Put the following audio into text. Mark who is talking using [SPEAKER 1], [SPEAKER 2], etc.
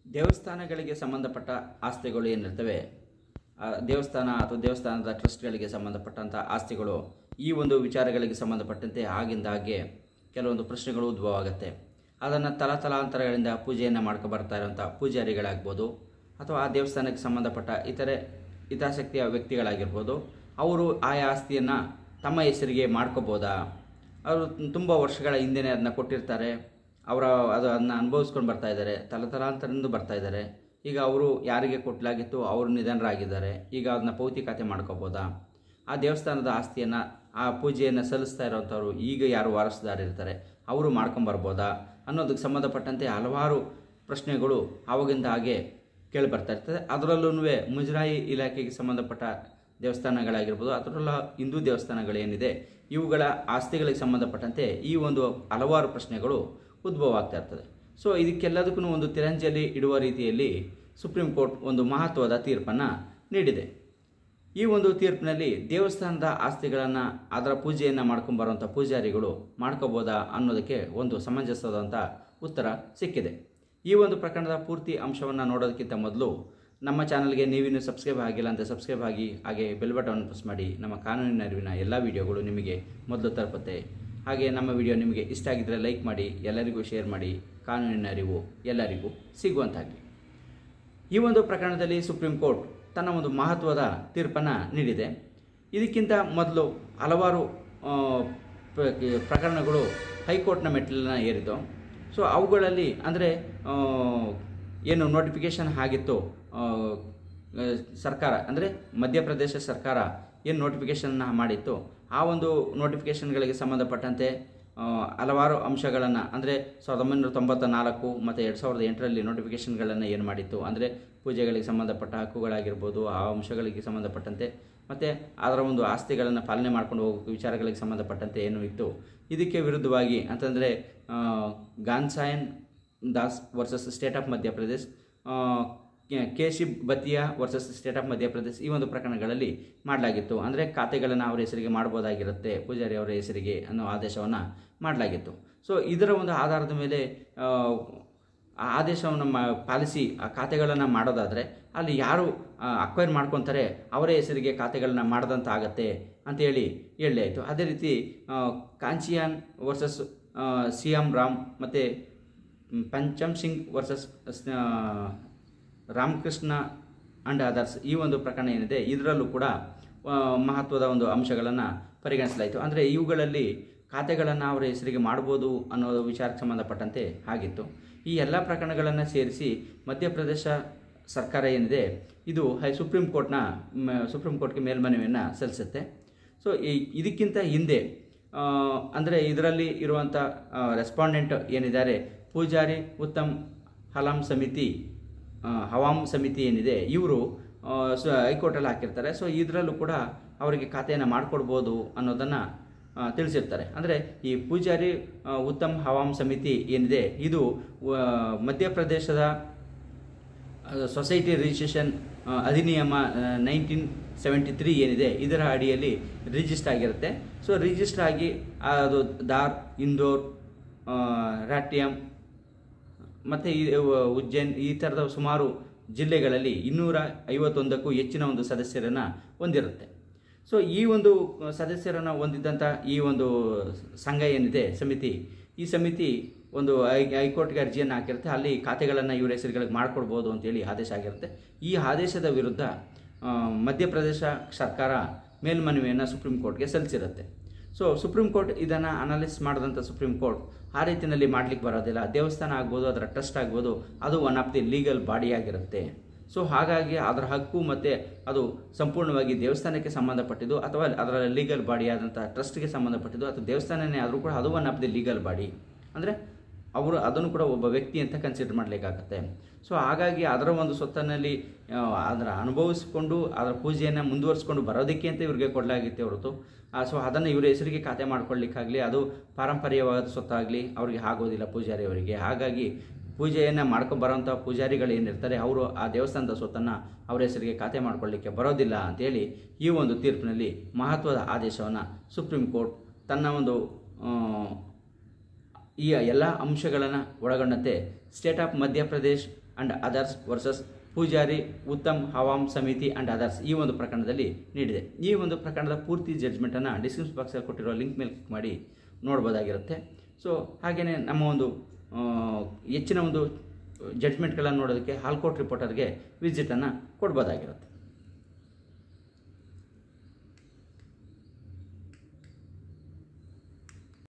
[SPEAKER 1] ದೇವಸ್ಥಾನಗಳಿಗೆ ಸಂಬಂಧಪಟ್ಟ ಆಸ್ತಿಗಳು ಏನಿರ್ತವೆ ಆ ದೇವಸ್ಥಾನ ಅಥವಾ ದೇವಸ್ಥಾನದ ಟ್ರಸ್ಟ್ಗಳಿಗೆ ಸಂಬಂಧಪಟ್ಟಂಥ ಆಸ್ತಿಗಳು ಈ ಒಂದು ವಿಚಾರಗಳಿಗೆ ಸಂಬಂಧಪಟ್ಟಂತೆ ಆಗಿಂದಾಗೆ ಕೆಲವೊಂದು ಪ್ರಶ್ನೆಗಳು ಉದ್ಭವ ಆಗುತ್ತೆ ಅದನ್ನು ತಲತಲಾಂತರಗಳಿಂದ ಪೂಜೆಯನ್ನು ಮಾಡ್ಕೊ ಬರ್ತಾ ಇರೋಂಥ ಪೂಜಾರಿಗಳಾಗ್ಬೋದು ಅಥವಾ ಆ ದೇವಸ್ಥಾನಕ್ಕೆ ಸಂಬಂಧಪಟ್ಟ ಇತರೆ ಹಿತಾಸಕ್ತಿಯ ವ್ಯಕ್ತಿಗಳಾಗಿರ್ಬೋದು ಅವರು ಆಯಾ ಆಸ್ತಿಯನ್ನು ತಮ್ಮ ಹೆಸರಿಗೆ ಮಾಡ್ಕೋಬೋದಾ ಅವರು ತುಂಬ ವರ್ಷಗಳ ಹಿಂದೆನೇ ಅದನ್ನ ಕೊಟ್ಟಿರ್ತಾರೆ ಅವರ ಅದು ಅದನ್ನ ಅನುಭವಿಸ್ಕೊಂಡು ಬರ್ತಾ ಇದ್ದಾರೆ ತಲತಲಾಂತರದಿಂದ ಬರ್ತಾ ಇದ್ದಾರೆ ಈಗ ಅವರು ಯಾರಿಗೆ ಕೊಟ್ಟಲಾಗಿತ್ತು ಅವರು ನಿಧನರಾಗಿದ್ದಾರೆ ಈಗ ಅದನ್ನ ಪೌತಿ ಖಾತೆ ಮಾಡ್ಕೋಬೋದಾ ಆ ದೇವಸ್ಥಾನದ ಆಸ್ತಿಯನ್ನು ಆ ಪೂಜೆಯನ್ನು ಸಲ್ಲಿಸ್ತಾ ಇರೋವಂಥವ್ರು ಈಗ ಯಾರು ವಾರಸುದಾರಿರ್ತಾರೆ ಅವರು ಮಾಡ್ಕೊಂಬರ್ಬೋದಾ ಅನ್ನೋದಕ್ಕೆ ಸಂಬಂಧಪಟ್ಟಂತೆ ಹಲವಾರು ಪ್ರಶ್ನೆಗಳು ಆವಾಗಿಂದ ಹಾಗೆ ಕೇಳಿ ಬರ್ತಾ ಇರ್ತದೆ ಅದರಲ್ಲೂ ಮುಜರಾಯಿ ಇಲಾಖೆಗೆ ಸಂಬಂಧಪಟ್ಟ ದೇವಸ್ಥಾನಗಳಾಗಿರ್ಬೋದು ಅದರಲ್ಲ ಹಿಂದೂ ದೇವಸ್ಥಾನಗಳೇನಿದೆ ಇವುಗಳ ಆಸ್ತಿಗಳಿಗೆ ಸಂಬಂಧಪಟ್ಟಂತೆ ಈ ಒಂದು ಹಲವಾರು ಪ್ರಶ್ನೆಗಳು ಉದ್ಭವ ಆಗ್ತಾ ಇರ್ತದೆ ಸೊ ಇದಕ್ಕೆಲ್ಲದಕ್ಕೂ ಒಂದು ತಿರಂಜಲಿ ಇಡುವ ರೀತಿಯಲ್ಲಿ ಸುಪ್ರೀಂ ಕೋರ್ಟ್ ಒಂದು ಮಹತ್ವದ ತೀರ್ಪನ್ನು ನೀಡಿದೆ ಈ ಒಂದು ತೀರ್ಪಿನಲ್ಲಿ ದೇವಸ್ಥಾನದ ಆಸ್ತಿಗಳನ್ನು ಅದರ ಪೂಜೆಯನ್ನು ಮಾಡ್ಕೊಂಬರುವಂಥ ಪೂಜಾರಿಗಳು ಮಾಡ್ಕೋಬೋದಾ ಅನ್ನೋದಕ್ಕೆ ಒಂದು ಸಮಂಜಸವಾದಂಥ ಉತ್ತರ ಸಿಕ್ಕಿದೆ ಈ ಒಂದು ಪ್ರಕರಣದ ಪೂರ್ತಿ ಅಂಶವನ್ನು ನೋಡೋದಕ್ಕಿಂತ ಮೊದಲು ನಮ್ಮ ಚಾನಲ್ಗೆ ನೀವಿನ್ನೂ ಸಬ್ಸ್ಕ್ರೈಬ್ ಆಗಿಲ್ಲ ಅಂತ ಸಬ್ಸ್ಕ್ರೈಬ್ ಆಗಿ ಹಾಗೆ ಬೆಲ್ ಬಟನ್ ಪ್ರೆಸ್ ಮಾಡಿ ನಮ್ಮ ಕಾನೂನಿನ ಅರಿವಿನ ಎಲ್ಲ ವಿಡಿಯೋಗಳು ನಿಮಗೆ ಮೊದಲು ತಲುಪುತ್ತೆ ಹಾಗೆ ನಮ್ಮ ವಿಡಿಯೋ ನಿಮಗೆ ಇಷ್ಟ ಆಗಿದ್ದರೆ ಲೈಕ್ ಮಾಡಿ ಎಲ್ಲರಿಗೂ ಶೇರ್ ಮಾಡಿ ಕಾನೂನಿನ ಅರಿವು ಎಲ್ಲರಿಗೂ ಸಿಗುವಂತಾಗಲಿ ಈ ಒಂದು ಪ್ರಕರಣದಲ್ಲಿ ಸುಪ್ರೀಂ ಕೋರ್ಟ್ ತನ್ನ ಒಂದು ಮಹತ್ವದ ತೀರ್ಪನ್ನು ನೀಡಿದೆ ಇದಕ್ಕಿಂತ ಮೊದಲು ಹಲವಾರು ಆ, ಪ್ರ- ಪ್ರಕರಣಗಳು ಹೈಕೋರ್ಟ್ನ ಮೆಟ್ಟಿಲನ್ನು ಏರಿದ್ದು ಸೊ ಅವುಗಳಲ್ಲಿ ಅಂದರೆ ಏನು ನೋಟಿಫಿಕೇಷನ್ ಆಗಿತ್ತು ಆ, ಆ, ಸರ್ಕಾರ ಅಂದರೆ ಮಧ್ಯಪ್ರದೇಶ ಸರ್ಕಾರ ಏನು ನೋಟಿಫಿಕೇಷನ್ನ ಮಾಡಿತ್ತು ಆ ಒಂದು ನೋಟಿಫಿಕೇಷನ್ಗಳಿಗೆ ಸಂಬಂಧಪಟ್ಟಂತೆ ಆ, ಹಲವಾರು ಅಂಶಗಳನ್ನು ಅಂದರೆ ಸಾವಿರದ ಒಂಬೈನೂರ ತೊಂಬತ್ತ ನಾಲ್ಕು ಮತ್ತು ಎರಡು ಸಾವಿರದ ಎಂಟರಲ್ಲಿ ನೋಟಿಫಿಕೇಷನ್ಗಳನ್ನು ಏನು ಮಾಡಿತ್ತು ಅಂದರೆ ಪೂಜೆಗಳಿಗೆ ಸಂಬಂಧಪಟ್ಟ ಹಕ್ಕುಗಳಾಗಿರ್ಬೋದು ಆ ಅಂಶಗಳಿಗೆ ಸಂಬಂಧಪಟ್ಟಂತೆ ಮತ್ತು ಅದರ ಒಂದು ಆಸ್ತಿಗಳನ್ನು ಪಾಲನೆ ಮಾಡ್ಕೊಂಡು ಹೋಗೋ ವಿಚಾರಗಳಿಗೆ ಸಂಬಂಧಪಟ್ಟಂತೆ ಏನು ಇತ್ತು ಇದಕ್ಕೆ ವಿರುದ್ಧವಾಗಿ ಅಂತಂದರೆ ಗಾನ್ಸಾಯನ್ Das versus state of Madhya Pradesh ಆ, ಕೆ- ಕೇಶಿ ಬತಿಯಾ ವರ್ಸಸ್ ಸ್ಟೇಟ್ ಆಫ್ ಮಧ್ಯಪ್ರದೇಶ್ ಈ ಒಂದು ಪ್ರಕರಣಗಳಲ್ಲಿ ಮಾಡಲಾಗಿತ್ತು ಅಂದರೆ ಖಾತೆಗಳನ್ನು ಅವರ ಹೆಸರಿಗೆ ಮಾಡ್ಬೋದಾಗಿರುತ್ತೆ ಪೂಜಾರಿ ಅವರ ಹೆಸರಿಗೆ ಅನ್ನೋ ಆದೇಶವನ್ನು ಮಾಡಲಾಗಿತ್ತು ಸೊ ಇದರ ಒಂದು ಆಧಾರದ ಮೇಲೆ ಆ, ಆ ಆದೇಶವನ್ನು ಮಾ ಪಾಲಿಸಿ ಆ ಖಾತೆಗಳನ್ನು ಮಾಡೋದಾದರೆ ಅಲ್ಲಿ ಯಾರು ಅಕ್ವೈರ್ ಮಾಡ್ಕೊತಾರೆ ಅವರೇ ಹೆಸರಿಗೆ ಖಾತೆಗಳನ್ನ ಮಾಡ್ದಂತ ಆಗತ್ತೆ ಅಂತೇಳಿ ಹೇಳಲಾಯಿತು ಅದೇ ರೀತಿ ಆ, ಕಾಂಚಿಯಾನ್ ವರ್ಸಸ್ ಸಿ ಎಂ ರಾಮ್ ಮತ್ತು Pancham Singh versus Ramakrishna and others ಈ ಒಂದು ಪ್ರಕರಣ ಏನಿದೆ ಇದರಲ್ಲೂ ಕೂಡ ಆ, ಮಹತ್ವದ ಒಂದು ಅಂಶಗಳನ್ನು ಪರಿಗಣಿಸಲಾಯಿತು ಅಂದರೆ ಇವುಗಳಲ್ಲಿ ಖಾತೆಗಳನ್ನು ಅವರ ಹೆಸರಿಗೆ ಮಾಡ್ಬೋದು ಅನ್ನೋ ವಿಚಾರಕ್ಕೆ ಸಂಬಂಧಪಟ್ಟಂತೆ ಆಗಿತ್ತು ಈ ಎಲ್ಲ ಪ್ರಕರಣಗಳನ್ನು ಸೇರಿಸಿ ಮಧ್ಯಪ್ರದೇಶ ಸರ್ಕಾರ ಏನಿದೆ ಇದು ಹೈ ಸುಪ್ರೀಂ ಕೋರ್ಟ್ನ ಮ- ಸುಪ್ರೀಂ ಕೋರ್ಟ್ಗೆ ಮೇಲ್ಮನವಿಯನ್ನು ಸಲ್ಲಿಸುತ್ತೆ ಸೊ ಈ ಇದಕ್ಕಿಂತ ಹಿಂದೆ ಅಂದರೆ ಇದರಲ್ಲಿ ಇರುವಂಥ ರೆಸ್ಪಾಂಡೆಂಟ್ ಏನಿದ್ದಾರೆ ಪೂಜಾರಿ ಉತ್ತಮ್ ಹಲಾಂ ಸಮಿತಿ ಆ, ಹವಾಮ್ ಸಮಿತಿ ಏನಿದೆ ಇವರು ಸೊ ಹೈಕೋರ್ಟಲ್ಲಿ ಹಾಕಿರ್ತಾರೆ ಸೊ ಇದರಲ್ಲೂ ಕೂಡ ಅವರಿಗೆ ಖಾತೆಯನ್ನು ಮಾಡಿಕೊಡ್ಬೋದು ಅನ್ನೋದನ್ನು ತಿಳಿಸಿರ್ತಾರೆ ಅಂದರೆ ಈ ಪೂಜಾರಿ ಆ, ಉತ್ತಮ್ ಹವಾಮ್ ಸಮಿತಿ ಏನಿದೆ ಇದು ಆ, ಮಧ್ಯಪ್ರದೇಶದ ಸೊಸೈಟಿ ರಿಜಿಸ್ಟ್ರೇಷನ್ ಆ, ಅಧಿನಿಯಮ ನೈನ್ಟೀನ್ ಸೆವೆಂಟಿ ತ್ರೀ ಏನಿದೆ ಇದರ ಅಡಿಯಲ್ಲಿ ರಿಜಿಸ್ಟರ್ ಆಗಿರುತ್ತೆ ಸೊ ರಿಜಿಸ್ಟರ್ ಆಗಿ ಅದು ದಾರ್ ಇಂದೋರ್ ಆ, ರಾಟ್ಯಂ ಮತ್ತು ಈ ಉ- ಉಜ್ಜೈನ್ ಈ ಥರದ ಸುಮಾರು ಜಿಲ್ಲೆಗಳಲ್ಲಿ ಇನ್ನೂರ ಐವತ್ತೊಂದಕ್ಕೂ ಹೆಚ್ಚಿನ ಒಂದು ಸದಸ್ಯರನ್ನು ಹೊಂದಿರುತ್ತೆ ಸೊ ಈ ಒಂದು ಸದಸ್ಯರನ್ನು ಹೊಂದಿದ್ದಂಥ ಈ ಒಂದು ಸಂಘ ಏನಿದೆ ಸಮಿತಿ ಈ ಸಮಿತಿ ಒಂದು ಹೈ ಹೈಕೋರ್ಟ್ಗೆ ಅರ್ಜಿಯನ್ನು ಹಾಕಿರುತ್ತೆ ಅಲ್ಲಿ ಖಾತೆಗಳನ್ನು ಇವರ ಹೆಸರುಗಳಿಗೆ ಮಾಡಿಕೊಡ್ಬೋದು ಅಂತೇಳಿ ಆದೇಶ ಆಗಿರುತ್ತೆ ಈ ಆದೇಶದ ವಿರುದ್ಧ ಆ, ಮಧ್ಯಪ್ರದೇಶ ಸರ್ಕಾರ ಮೇಲ್ಮನವಿಯನ್ನು ಸುಪ್ರೀಂ ಕೋರ್ಟ್ಗೆ ಸಲ್ಲಿಸಿರುತ್ತೆ ಸೊ ಸುಪ್ರೀಂ ಕೋರ್ಟ್ ಇದನ್ನು ಅನಾಲಿಸ್ ಮಾಡಿದಂಥ ಸುಪ್ರೀಂ ಕೋರ್ಟ್ ಆ ರೀತಿಯಲ್ಲಿ ಮಾಡ್ಲಿಕ್ಕೆ ಬರೋದಿಲ್ಲ ದೇವಸ್ಥಾನ ಆಗ್ಬೋದು ಅದರ ಟ್ರಸ್ಟ್ ಆಗ್ಬೋದು ಅದು one of the legal body ಆಗಿರುತ್ತೆ ಸೊ ಹಾಗಾಗಿ ಅದರ ಹಕ್ಕು ಮತ್ತು ಅದು ಸಂಪೂರ್ಣವಾಗಿ ದೇವಸ್ಥಾನಕ್ಕೆ ಸಂಬಂಧಪಟ್ಟಿದ್ದು ಅಥವಾ ಅದರ ಲೀಗಲ್ ಬಾಡಿ ಆದಂಥ ಟ್ರಸ್ಟ್ಗೆ ಸಂಬಂಧಪಟ್ಟಿದ್ದು ಅಥವಾ ದೇವಸ್ಥಾನನೇ ಆದರೂ ಕೂಡ ಅದು one of the legal body ಅಂದರೆ ಅವರು ಅದನ್ನು ಕೂಡ ಒಬ್ಬ ವ್ಯಕ್ತಿ ಅಂತ ಕನ್ಸಿಡರ್ ಮಾಡಲಿಕ್ಕಾಗತ್ತೆ ಸೊ ಹಾಗಾಗಿ ಅದರ ಒಂದು ಸ್ವತ್ತನಲ್ಲಿ ಆ, ಅದರ ಅನುಭವಿಸಿಕೊಂಡು ಅದರ ಪೂಜೆಯನ್ನು ಮುಂದುವರಿಸ್ಕೊಂಡು ಬರೋದಕ್ಕೆ ಅಂತ ಇವ್ರಿಗೆ ಕೊಡಲಾಗಿತ್ತೆ ಹೊರತು ಸೊ ಅದನ್ನು ಇವರ ಹೆಸರಿಗೆ ಖಾತೆ ಮಾಡ್ಕೊಳ್ಳಿಕ್ಕಾಗಲಿ ಅದು ಪಾರಂಪರ್ಯವಾದ ಸ್ವತ್ತಾಗಲಿ ಅವ್ರಿಗೆ ಆಗೋದಿಲ್ಲ ಪೂಜಾರಿ ಅವರಿಗೆ ಹಾಗಾಗಿ ಪೂಜೆಯನ್ನು ಮಾಡ್ಕೊಂಬರೋಂಥ ಪೂಜಾರಿಗಳು ಏನಿರ್ತಾರೆ ಅವರು ಆ ದೇವಸ್ಥಾನದ ಸ್ವತ್ತನ್ನು ಅವರ ಹೆಸರಿಗೆ ಖಾತೆ ಮಾಡ್ಕೊಳ್ಳಿಕ್ಕೆ ಬರೋದಿಲ್ಲ ಅಂತೇಳಿ ಈ ಒಂದು ತೀರ್ಪಿನಲ್ಲಿ ಮಹತ್ವದ ಆದೇಶವನ್ನು ಸುಪ್ರೀಂ ಕೋರ್ಟ್ ತನ್ನ ಒಂದು ಆ, ಈ ಎಲ್ಲ ಅಂಶಗಳನ್ನು ಒಳಗೊಂಡಂತೆ state of Madhya Pradesh and others versus Pujari Uttam ಹವಾಮ್ ಸಮಿತಿ ಆ್ಯಂಡ್ ಅದರ್ಸ್ ಈ ಒಂದು ಪ್ರಕರಣದಲ್ಲಿ ನೀಡಿದೆ ಈ ಒಂದು ಪ್ರಕರಣದ ಪೂರ್ತಿ ಜಡ್ಜ್ಮೆಂಟನ್ನು ಡಿಸ್ಕ್ರಿಪ್ಷನ್ ಬಾಕ್ಸಲ್ಲಿ ಕೊಟ್ಟಿರೋ ಲಿಂಕ್ ಮೇಲೆ ಕ್ಲಿಕ್ ಮಾಡಿ ನೋಡ್ಬೋದಾಗಿರುತ್ತೆ ಸೊ ಹಾಗೆಯೇ ನಮ್ಮ ಒಂದು ಆ, ಹೆಚ್ಚಿನ ಒಂದು ಜಡ್ಜ್ಮೆಂಟ್ಗಳನ್ನು ನೋಡೋದಕ್ಕೆ ಹಾಲ್ಕೋಟ್ ರಿಪೋರ್ಟರ್ಗೆ ವಿಸಿಟನ್ನು ಕೊಡ್ಬೋದಾಗಿರುತ್ತೆ